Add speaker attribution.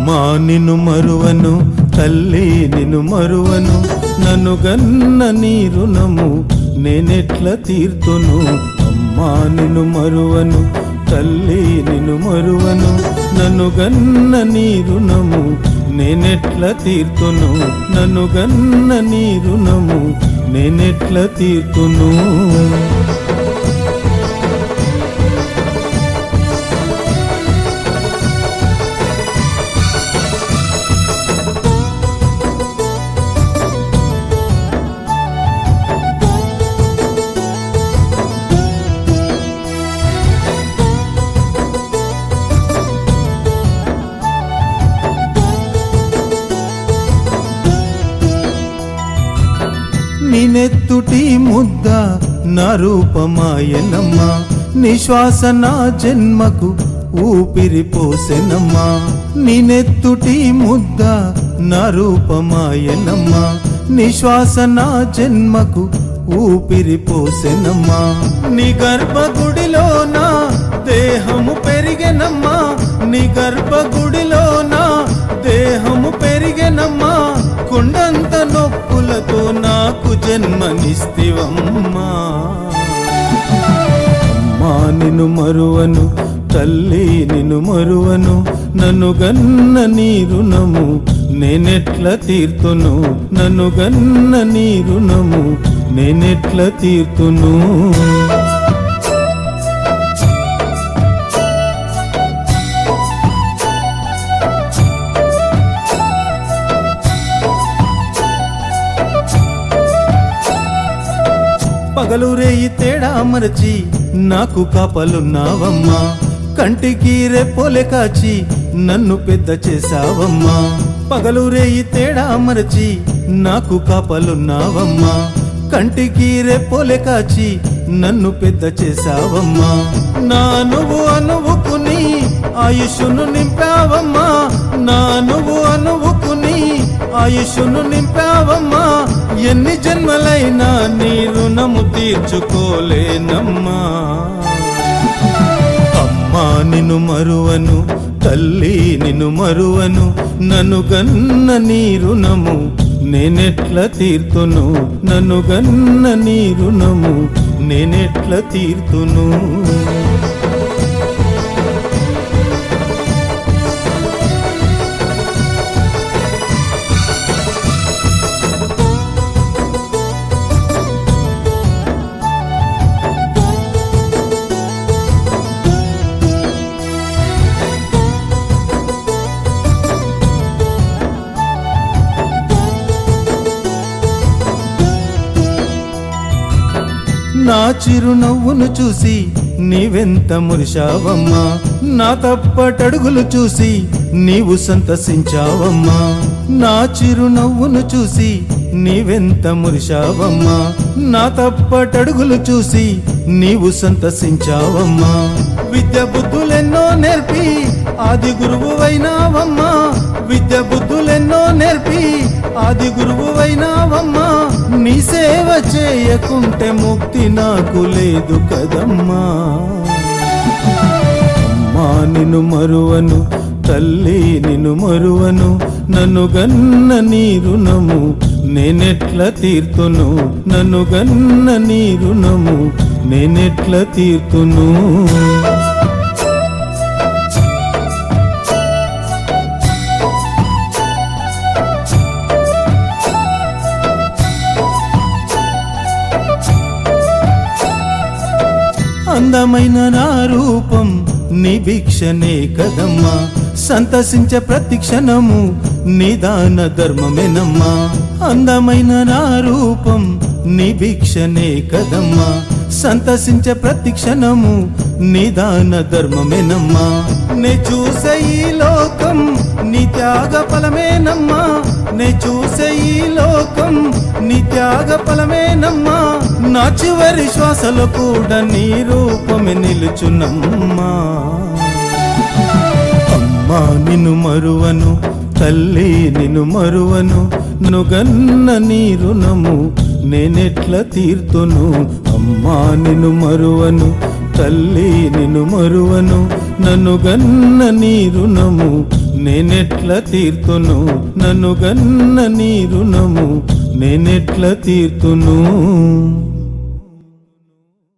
Speaker 1: అమ్మా నిన్ను మరువను తల్లి నిన్ను మరువను నన్ను గన్న నీ రుణము నేనెట్ల తీర్తును అమ్మా నిన్ను మరువను తల్లి నిన్ను మరువను నన్ను గన్న నీ రుణము నేనెట్ల తీర్తును నన్ను గన్న నీ రుణము నేనెట్ల తీర్తును నినెత్తుటి ముద్ద నా రూపమాయనమ్మా నిశ్వాస నా జన్మకు ఊపిరి పోసెనమ్మా నినెత్తుటి ముద్ద నా రూపమాయనమ్మా నిశ్వాస నా జన్మకు ఊపిరి పోసెనమ్మా నీ గర్భగుడిలో నా దేహము పెరిగెనమ్మా నీ గర్భగుడిలో నా దేహము పెరిగెనమ్మా కొండంత నొప్పులతో నాకు జన్మనిస్తివమ్మా అమ్మా నిన్ను మరువను తల్లి నిన్ను మరువను నన్ను గన్న నీ రుణము నేనెట్ల తీర్తును నన్ను గన్న నీ రుణము నేనెట్ల తీర్తును పగలు రేయి తేడా మరచి నాకు కాపలున్నావమ్మా కంటికి రెప్పోలే కాచి నన్ను పెద్ద చేసావమ్మా పగలు రేయి తేడా మరచి నాకు కాపలున్నావమ్మా కంటికి రెప్పోలే కాచి నన్ను పెద్ద చేసావమ్మా నా నువ్వు అనువుకుని ఆయుష్ను నింపావమ్మా నా నువ్వు అనువుకుని ఆయుష్ను నింపావమ్మా ఎన్ని జన్మలైనా నీ రుణము తీర్చుకోలేనమ్మా అమ్మా నిన్ను మరువను తల్లి నిన్ను మరువను నన్ను గన్న నీ రుణము నేనెట్ల తీర్తును నన్ను గన్న నీ రుణము నేనెట్ల తీర్తును నా చిరునవ్వును చూసి నీవెంత మురిశావమ్మా నా తప్పటడుగులు చూసి నీవు సంతసించావమ్మా నా చిరునవ్వును చూసి నీవెంత మురిశావమ్మా నా తప్పటడుగులు చూసి నీవు సంతసించావమ్మా విద్య బుద్ధులెన్నో నేర్పి ఆది గురువు అయినావమ్మా విద్య బుద్ధులెన్నో నేర్పి ఆది గురువు అయినావమ్మా నీ సేవ చేయకుంటే ముక్తి నాకు లేదు కదమ్మా అమ్మా నిన్ను మరువను తల్లి నిన్ను మరువను నన్ను గన్న నీ రుణము నేనెట్ల తీర్తును నన్ను గన్న నీ రుణము నేనెట్ల తీర్తును అందమైన నా రూపం నీ భిక్షనే కదమ్మా సంతసించే ప్రతి క్షణము నిదాన ధర్మమేనమ్మా అందమైన నా రూపం నీ భిక్షనే కదమ్మా సంతసించే ప్రతి క్షణము నిదాన ధర్మమేనమ్మా నే చూసే ఈ లోకం నీ త్యాగ ఫలమేనమ్మా నే చూసే ఈ లోకం నీ త్యాగ ఫలమేనమ్మా నా చివరి శ్వాసలో కూడా నీ రూపమే నిలుచునమ్మా అమ్మా నిన్ను మరువను తల్లి నిన్ను మరువను నన్ను గన్న నీ రుణము నేనెట్ల తీర్తును అమ్మా నిన్ను మరువను తల్లి నిన్ను మరువను నన్ను గన్న నీ రుణము నేనెట్ల తీర్తును నన్ను గన్న నీ రుణము నేనెట్ల తీర్తును